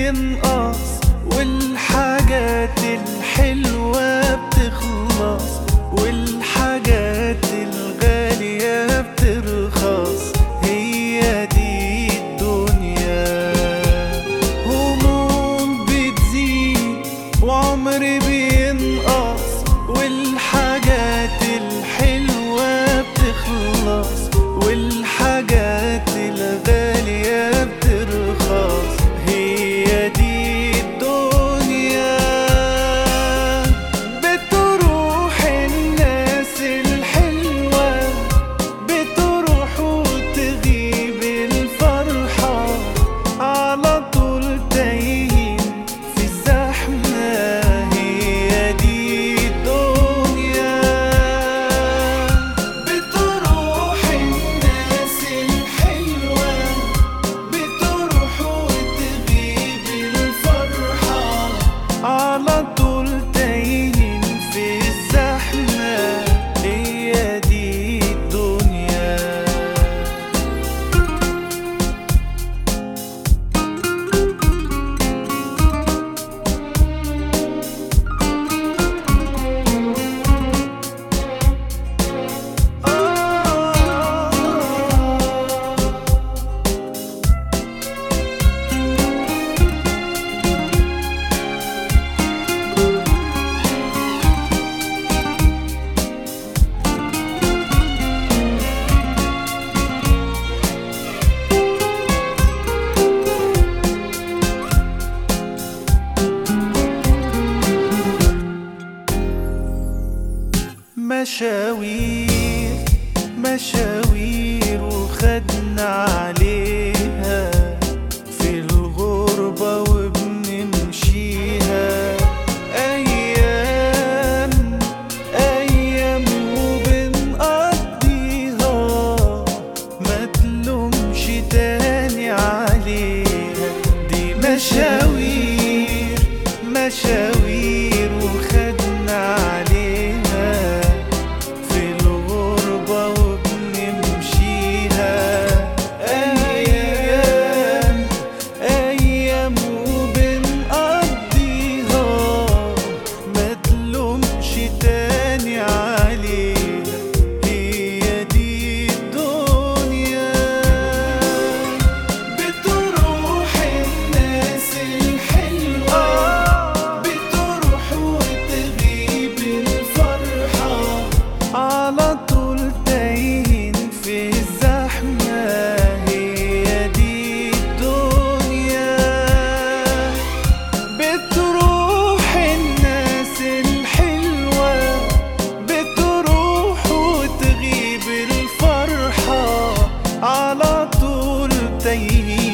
بينقص والحاجات الحلوة بتخلص والحاجات الغالية بترخص هي دي الدنيا هموم بتزيد وعمر بينقص والحاجات الحلوة بتخلص والحاجات الغالية بترخص هي دي الدنيا بتروح الناس الحلوة بتروح وتغيب الفرحة على طول تايهين في الزحمة هي دي الدنيا بتروح الناس الحلوة بتروح وتغيب الفرحة على طول تايهين في الزحمة هي دي الدنيا مشاوير مشاوير وخدنا عليها في الغربة وبنمشيها أيام أيام وبنقضيها ما تلومش تاني عليها دي مشاوير مشاوير وخدنا عليها في الغربة وبنمشيها أيام أيام وبنقضيها ما تلومش تاني عليها هي دي الدنيا بتروح الناس الحلوة بتروح وتغيب الفرحة على طول تايهين في الزحمة هي دي الدنيا بتروح الناس الحلوة بتروح وتغيب الفرحة على طول تايهين